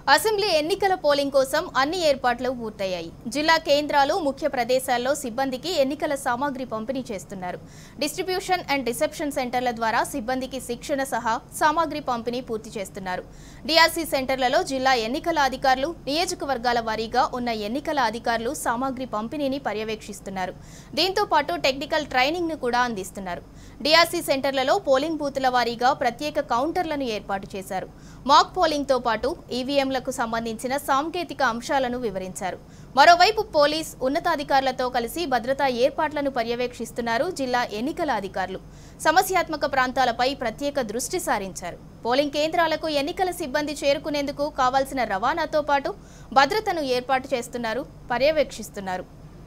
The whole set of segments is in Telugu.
అసెంబ్లీ ఎన్నికల పోలింగ్ కోసం అన్ని ఏర్పాట్లు పూర్తయ్యాయి జిల్లా కేంద్రాలు ముఖ్య ప్రదేశాల్లో సిబ్బందికి ఎన్నికల సామాగ్రి పంపిణీ చేస్తున్నారు డిస్ట్రిబ్యూషన్ అండ్ రిసెప్షన్ సెంటర్ల ద్వారా సిబ్బందికి శిక్షణ సహా సామాగ్రి పంపిణీ పూర్తి చేస్తున్నారు డిఆర్సీ సెంటర్లలో జిల్లా ఎన్నికల అధికారులు నియోజకవర్గాల వారీగా ఉన్న ఎన్నికల అధికారులు సామాగ్రి పంపిణీని పర్యవేక్షిస్తున్నారు దీంతో పాటు టెక్నికల్ ట్రైనింగ్ ను కూడా అందిస్తున్నారు డిఆర్సీ సెంటర్లలో పోలింగ్ బూతుల వారీగా ప్రత్యేక కౌంటర్లను ఏర్పాటు చేశారు మాక్ పోలింగ్ తో పాటు ఈవీఎంలకు సంబంధించిన సాంకేతిక అంశాలను వివరించారు మరోవైపు పోలీస్ ఉన్నతాధికారులతో కలిసి భద్రతా ఏర్పాట్లను పర్యవేక్షిస్తున్నారు జిల్లా ఎన్నికల అధికారులు సమస్యాత్మక ప్రాంతాలపై ప్రత్యేక దృష్టి సారించారు పోలింగ్ కేంద్రాలకు ఎన్నికల సిబ్బంది చేరుకునేందుకు కావాల్సిన రవాణాతో పాటు భద్రతను ఏర్పాటు చేస్తున్నారు పర్యవేక్షిస్తున్నారు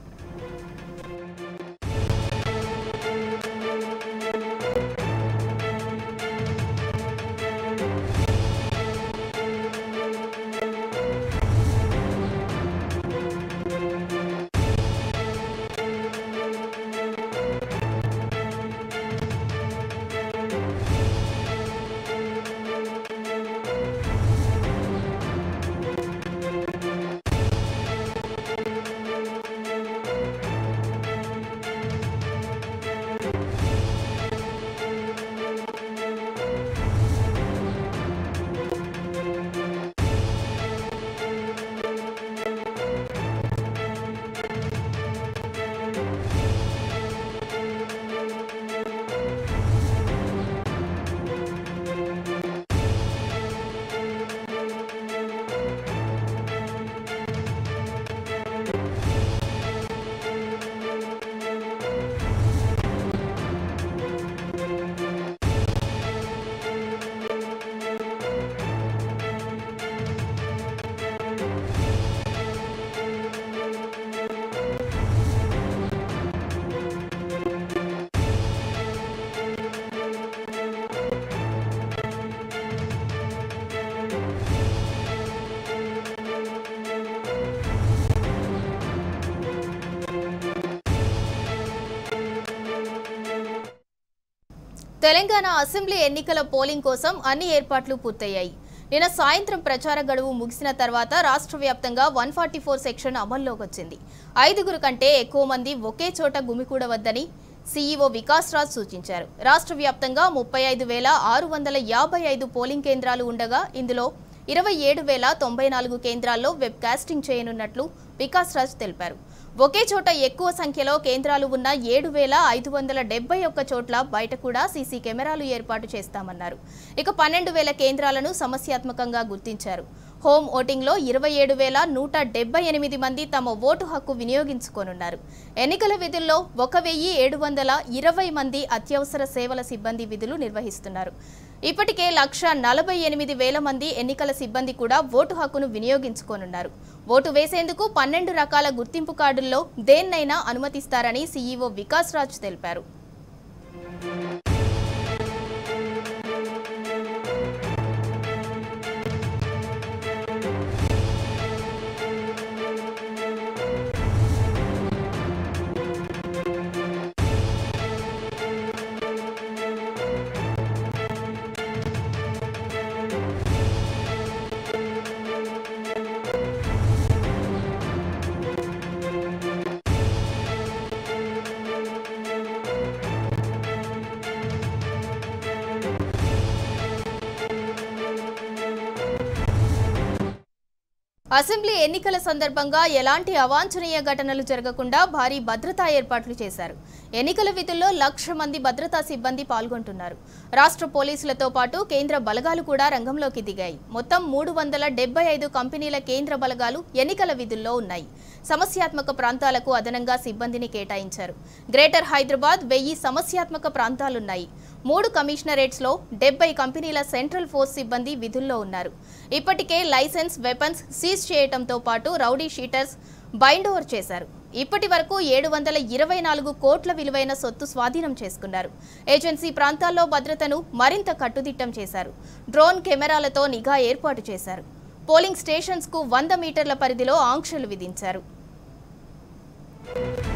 తెలంగాణ అసెంబ్లీ ఎన్నికల పోలింగ్ కోసం అన్ని ఏర్పాట్లు పూర్తయ్యాయి నిన్న సాయంత్రం ప్రచార గడువు ముగిసిన తర్వాత రాష్ట్ర వ్యాప్తంగా వన్ ఫార్టీ ఫోర్ సెక్షన్ అమల్లోకి వచ్చింది ఐదుగురు కంటే ఎక్కువ మంది ఒకే చోట గుమికూడవద్దని సీఈఓ వికాస్ రాజ్ సూచించారు రాష్ట్ర వ్యాప్తంగా ముప్పై ఐదు వేల ఆరు వందల యాభై ఐదు పోలింగ్ కేంద్రాలు ఉండగా ఇందులో ఇరవై ఏడు వేల తొంభై నాలుగు కేంద్రాల్లో వెబ్ కాస్టింగ్ చేయనున్నట్లు వికాస్ రాజ్ తెలిపారు ఒకే చోట ఎక్కువ సంఖ్యలో కేంద్రాలు ఉన్న ఏడు వేల ఐదు వందల డెబ్బై ఒక్క చోట్ల బయట కూడా సీసీ కెమెరాలు ఏర్పాటు చేస్తామన్నారు ఇక పన్నెండు వేల కేంద్రాలను సమస్యాత్మకంగా గుర్తించారు హోమ్ ఓటింగ్లో ఇరవై ఏడు వేల నూట డెబ్బై ఎనిమిది మంది తమ ఓటు హక్కు వినియోగించుకోనున్నారు ఎన్నికల విధుల్లో ఒక వెయ్యి ఏడు వందల ఇరవై మంది అత్యవసర సేవల సిబ్బంది విధులు నిర్వహిస్తున్నారు ఇప్పటికే లక్ష నలభై ఎనిమిది వేల మంది ఎన్నికల సిబ్బంది కూడా ఓటు హక్కును వినియోగించుకోనున్నారు ఓటు వేసేందుకు పన్నెండు రకాల గుర్తింపు కార్డుల్లో దేన్నైనా అనుమతిస్తారని సీఈఓ వికాస్ రాజ్ తెలిపారు అసెంబ్లీ ఎన్నికల సందర్భంగా ఎలాంటి అవాంఛనీయ ఘటనలు జరగకుండా భారీ భద్రతా ఏర్పాట్లు చేశారు ఎన్నికల విధుల్లో లక్ష మంది భద్రతా సిబ్బంది పాల్గొంటున్నారు రాష్ట్ర పోలీసులతో పాటు కేంద్ర బలగాలు కూడా రంగంలోకి దిగాయి మొత్తం మూడు వందల డెబ్బై ఐదు కంపెనీల కేంద్ర బలగాలు ఎన్నికల విధుల్లో ఉన్నాయి సమస్యాత్మక ప్రాంతాలకు అదనంగా సిబ్బందిని కేటాయించారు గ్రేటర్ హైదరాబాద్ వెయ్యి సమస్యాత్మక ప్రాంతాలున్నాయి మూడు కమిషనరేట్స్లో డెబ్బై కంపెనీల సెంట్రల్ ఫోర్స్ సిబ్బంది విధుల్లో ఉన్నారు ఇప్పటికే లైసెన్స్ వెపన్స్ సీజ్ చేయడంతో పాటు రౌడీ షీటర్స్ బైండ్ ఓవర్ చేశారు ఇప్పటి వరకు ఏడు వందల ఇరవై నాలుగు కోట్ల విలువైన సొత్తు స్వాధీనం చేసుకున్నారు ఏజెన్సీ ప్రాంతాల్లో భద్రతను మరింత కట్టుదిట్టం చేశారు డ్రోన్ కెమెరాలతో నిఘా ఏర్పాటు చేశారు పోలింగ్ స్టేషన్స్కు వంద మీటర్ల పరిధిలో ఆంక్షలు విధించారు